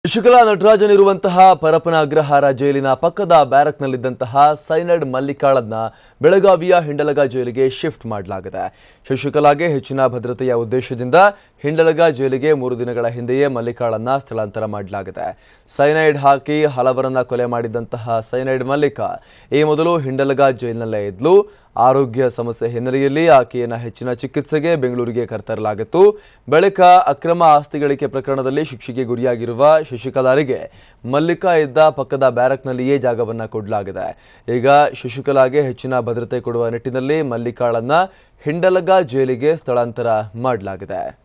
ಶಶಿಕಲಾ ನಟರಾಜನ್ ಇರುವಂತಹ ಪರಪನ ಅಗ್ರಹಾರ ಜೈಲಿನ ಪಕ್ಕದ ಬ್ಯಾರಕ್ನಲ್ಲಿದ್ದಂತಹ ಸೈನೈಡ್ ಮಲ್ಲಿಕಾಳನ್ನ ಬೆಳಗಾವಿಯ ಹಿಂಡಲಗ ಜೈಲಿಗೆ ಶಿಫ್ಟ್ ಮಾಡಲಾಗಿದೆ ಶಶಿಕಲಾಗೆ ಹೆಚ್ಚಿನ ಭದ್ರತೆಯ ಉದ್ದೇಶದಿಂದ ಹಿಂಡಲಗ ಜೈಲಿಗೆ ಮೂರು ದಿನಗಳ ಹಿಂದೆಯೇ ಮಲ್ಲಿಕಾಳನ್ನ ಸ್ಥಳಾಂತರ ಮಾಡಲಾಗಿದೆ ಸೈನೈಡ್ ಹಾಕಿ ಹಲವರನ್ನ ಕೊಲೆ ಮಾಡಿದಂತಹ ಸೈನೈಡ್ ಮಲ್ಲಿಕಾ ಈ ಮೊದಲು ಹಿಂಡಲಗ ಜೈಲಿನಲ್ಲೇ ಇದ್ಲು ಆರೋಗ್ಯ ಸಮಸ್ಯೆ ಹಿನ್ನೆಲೆಯಲ್ಲಿ ಆಕೆಯನ್ನು ಹೆಚ್ಚಿನ ಚಿಕಿತ್ಸೆಗೆ ಬೆಂಗಳೂರಿಗೆ ಕರೆತರಲಾಗಿತ್ತು ಬಳಿಕ ಅಕ್ರಮ ಆಸ್ತಿ ಗಳಿಕೆ ಪ್ರಕರಣದಲ್ಲಿ ಶಿಕ್ಷೆಗೆ ಗುರಿಯಾಗಿರುವ ಶಶಿಕಲಾರಿಗೆ ಮಲ್ಲಿಕಾ ಇದ್ದ ಪಕ್ಕದ ಬ್ಯಾರಕ್ನಲ್ಲಿಯೇ ಜಾಗವನ್ನ ಕೊಡಲಾಗಿದೆ ಈಗ ಶಶಿಕಲಾಗೆ ಹೆಚ್ಚಿನ ಭದ್ರತೆ ಕೊಡುವ ನಿಟ್ಟಿನಲ್ಲಿ ಮಲ್ಲಿಕಾಳನ್ನ ಹಿಂಡಲಗ ಜೈಲಿಗೆ ಸ್ಥಳಾಂತರ ಮಾಡಲಾಗಿದೆ